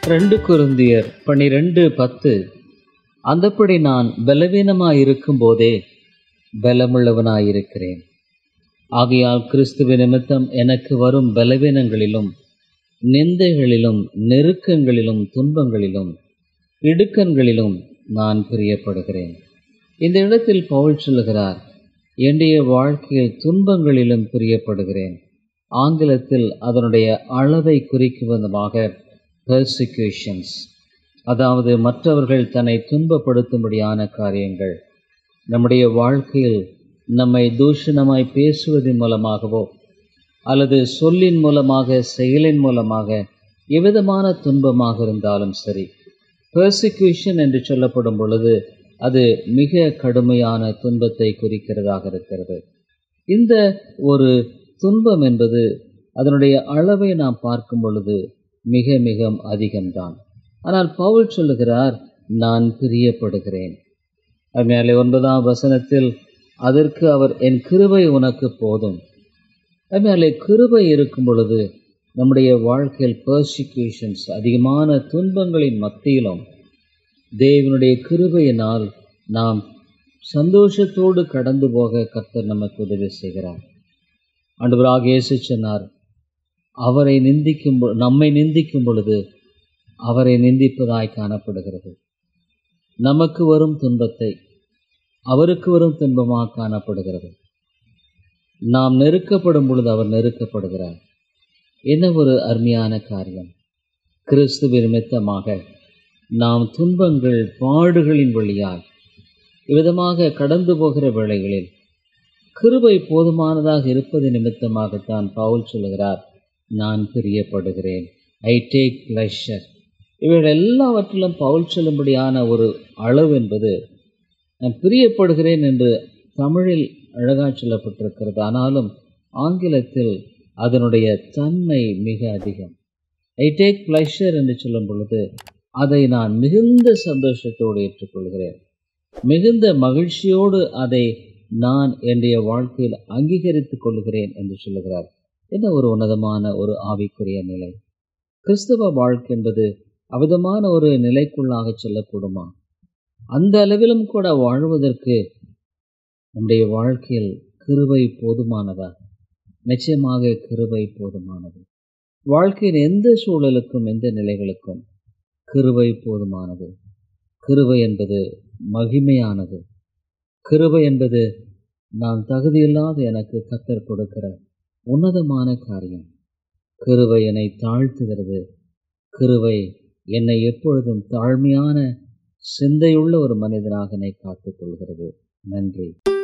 ரெண்டு குருந்தியர் பனிரெண்டு பத்து அந்தப்படி நான் பலவீனமாயிருக்கும் போதே பலமுள்ளவனாயிருக்கிறேன் ஆகையால் கிறிஸ்துவ நிமித்தம் எனக்கு வரும் பலவீனங்களிலும் நிந்தைகளிலும் நெருக்கங்களிலும் துன்பங்களிலும் இடுக்கண்களிலும் நான் பிரியப்படுகிறேன் இந்த இடத்தில் பவுல் சொல்லுகிறார் என்னுடைய வாழ்க்கையில் துன்பங்களிலும் பிரியப்படுகிறேன் ஆங்கிலத்தில் அதனுடைய அளவை குறிக்கும் விதமாக பெர்சிக்யூஷன்ஸ் அதாவது மற்றவர்கள் தன்னை துன்பப்படுத்தும்படியான காரியங்கள் நம்முடைய வாழ்க்கையில் நம்மை தூஷணமாய் பேசுவதன் மூலமாகவோ அல்லது சொல்லின் மூலமாக செயலின் மூலமாக எவ்விதமான துன்பமாக இருந்தாலும் சரி பெர்சிக்யூஷன் என்று சொல்லப்படும் பொழுது அது மிக கடுமையான துன்பத்தை குறிக்கிறதாக இருக்கிறது இந்த ஒரு துன்பம் என்பது அதனுடைய அளவை நாம் பார்க்கும் பொழுது மிக மிக அதிகம்தான் ஆனால் பவுல் சொல்லுகிறார் நான் பிரியப்படுகிறேன் அதனாலே ஒன்பதாம் வசனத்தில் அதற்கு அவர் என் கிருபை உனக்கு போதும் அதனாலே கிருபை இருக்கும் பொழுது நம்முடைய வாழ்க்கையில் பர்சிக்யூஷன்ஸ் அதிகமான துன்பங்களின் மத்தியிலும் தேவனுடைய கிருபையினால் நாம் சந்தோஷத்தோடு கடந்து போக கர்த்தர் நமக்கு உதவி செய்கிறார் ஆண்டவராக இயேசு சொன்னார் அவரை நிந்திக்கும் பொ- நம்மை நிந்திக்கும் பொழுது அவரை நிந்திப்பதாய் காணப்படுகிறது நமக்கு வரும் துன்பத்தை அவருக்கு வரும் துன்பமாக காணப்படுகிறது நாம் நெருக்கப்படும் பொழுது அவர் நெருக்கப்படுகிறார் என்ன ஒரு அருமையான காரியம் கிறிஸ்துவின் நிமித்தமாக நாம் துன்பங்கள் பாடுகளின் வழியால் இவ்விதமாக கடந்து போகிற வேளைகளில் கிருபை போதுமானதாக இருப்பது நிமித்தமாகத்தான் பவுல் சொல்லுகிறார் நான் பிரியப்படுகிறேன் ஐ டேக் pleasure இவைகள் எல்லாவற்றிலும் பவுல் சொல்லும்படியான ஒரு அளவு என்பது நான் பிரியப்படுகிறேன் என்று தமிழில் அழகாக சொல்லப்பட்டிருக்கிறது ஆனாலும் ஆங்கிலத்தில் அதனுடைய தன்மை மிக அதிகம் ஐ டேக் pleasure என்று சொல்லும் பொழுது அதை நான் மிகுந்த சந்தோஷத்தோடு ஏற்றுக்கொள்கிறேன் மிகுந்த மகிழ்ச்சியோடு அதை நான் என்னுடைய வாழ்க்கையில் அங்கீகரித்துக் கொள்கிறேன் என்று சொல்லுகிறார் என்ன ஒரு உன்னதமான ஒரு ஆவிக்குரிய நிலை கிறிஸ்தவ வாழ்க்கை என்பது அவிதமான ஒரு நிலைக்குள்ளாக சொல்லக்கூடுமா அந்த அளவிலும் கூட வாழ்வதற்கு நம்முடைய வாழ்க்கையில் கிருபை போதுமானதா நிச்சயமாக கிருபை போதுமானது வாழ்க்கையின் எந்த சூழலுக்கும் எந்த நிலைகளுக்கும் கிருபை போதுமானது கிருபை என்பது மகிமையானது கிருபை என்பது நான் தகுதியில்லாத எனக்கு கத்தர் கொடுக்கிற உன்னதமான காரியம் கிருபை என்னை தாழ்த்துகிறது கிருபை என்னை எப்பொழுதும் தாழ்மையான சிந்தையுள்ள ஒரு மனிதனாக என்னை காத்துக்கொள்கிறது நன்றி